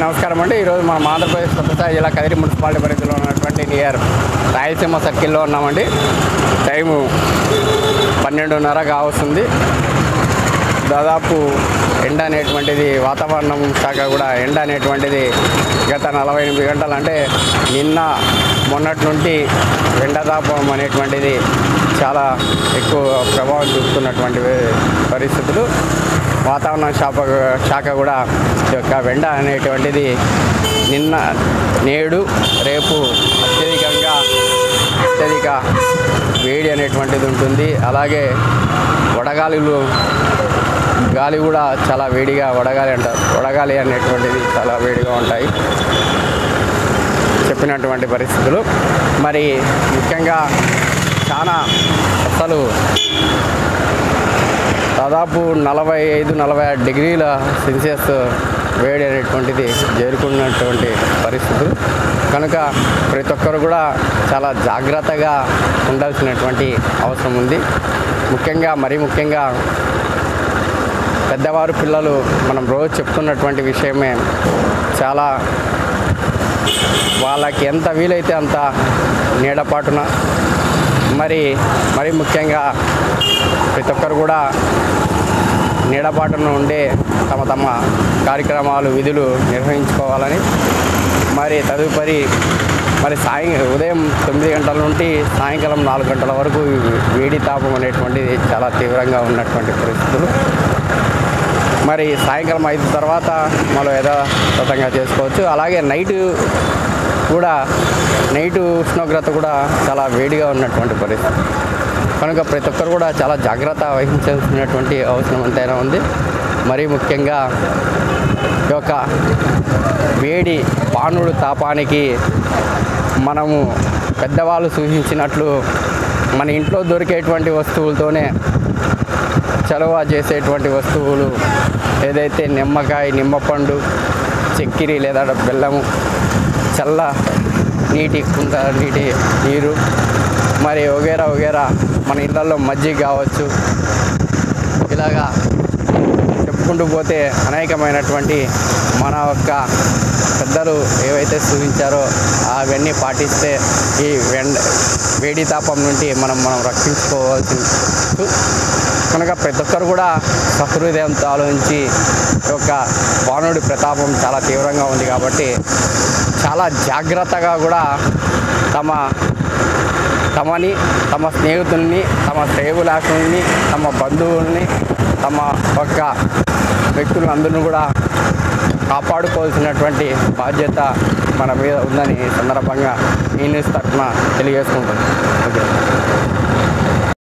నమస్కారం అండి ఈరోజు మనం ఆంధ్రప్రదేశ్ సత్యసాయి జిల్లా కదిరి మున్సిపాలిటీ పరిధిలో ఉన్నటువంటి నియర్ రాయలసీమ సర్కిల్లో ఉన్నామండి టైము పన్నెండున్నర కావస్తుంది దాదాపు ఎండ అనేటువంటిది వాతావరణం శాఖ కూడా ఎండ అనేటువంటిది గత నలభై ఎనిమిది గంటలు అంటే నిన్న మొన్నటి నుండి ఎండతాపం అనేటువంటిది చాలా ఎక్కువ ప్రభావం చూపుతున్నటువంటి పరిస్థితులు వాతావరణ శాఖ శాఖ కూడా ఈ యొక్క వెండ అనేటువంటిది నిన్న నేడు రేపు అత్యధికంగా అత్యధిక వేడి అనేటువంటిది ఉంటుంది అలాగే వడగాలులు గాలి కూడా చాలా వేడిగా వడగాలి అంటారు వడగాలి అనేటువంటిది చాలా వేడిగా ఉంటాయి చెప్పినటువంటి పరిస్థితులు మరి ముఖ్యంగా చాలా అసలు దాదాపు నలభై ఐదు నలభై ఆరు డిగ్రీల సెల్సియస్ వేడి అనేటువంటిది చేరుకున్నటువంటి పరిస్థితులు కనుక ప్రతి ఒక్కరు కూడా చాలా జాగ్రత్తగా ఉండాల్సినటువంటి అవసరం ఉంది ముఖ్యంగా మరీ ముఖ్యంగా పెద్దవారు పిల్లలు మనం రోజు చెప్తున్నటువంటి విషయమే చాలా వాళ్ళకి ఎంత వీలైతే అంత నీడపాటున మరి మరి ముఖ్యంగా ప్రతి ఒక్కరు కూడా నీడపాటున ఉండే తమ తమ కార్యక్రమాలు విధులు నిర్వహించుకోవాలని మరి తదుపరి మరి సాయం ఉదయం తొమ్మిది గంటల నుండి సాయంకాలం నాలుగు గంటల వరకు ఈ వేడి తాపం అనేటువంటిది చాలా తీవ్రంగా ఉన్నటువంటి పరిస్థితులు మరి సాయంకాలం ఐదు తర్వాత మనం యథాతథంగా చేసుకోవచ్చు అలాగే నైట్ కూడా నైట్ ఉష్ణోగ్రత కూడా చాలా వేడిగా ఉన్నటువంటి పరిస్థితి కనుక ప్రతి ఒక్కరు కూడా చాలా జాగ్రత్త వహించాల్సినటువంటి అవసరం ఎంతైనా ఉంది మరీ ముఖ్యంగా ఈ యొక్క వేడి పానుడు తాపానికి మనము పెద్దవాళ్ళు సూచించినట్లు మన ఇంట్లో దొరికేటువంటి వస్తువులతోనే చలువ చేసేటువంటి వస్తువులు ఏదైతే నిమ్మకాయ నిమ్మపండు చక్కెర లేదా బెల్లము చల్ల నీటి కుంట నీటి నీరు మరి వగేరా వగేరా మన ఇళ్ళల్లో మజ్జిగ కావచ్చు ఇలాగా చెప్పుకుంటూ పోతే అనేకమైనటువంటి మన యొక్క పెద్దలు ఏవైతే సూచించారో అవన్నీ పాటిస్తే ఈ వెండ వేడి తాపం నుండి మనం మనం రక్షించుకోవాల్సి కనుక ప్రతి ఒక్కరు కూడా సహృదయంతో ఆలోచించి ఈ యొక్క వానుడి ప్రతాపం చాలా తీవ్రంగా ఉంది కాబట్టి చాలా జాగ్రత్తగా కూడా తమ తమని తమ స్నేహితుల్ని తమ శ్రేయులాసుల్ని తమ బంధువుల్ని తమ యొక్క వ్యక్తులందరినీ కూడా కాపాడుకోవాల్సినటువంటి బాధ్యత మన మీద ఉందని ఈ సందర్భంగా ఈ న్యూస్ తరఫున తెలియజేసుకుంటాను ఓకే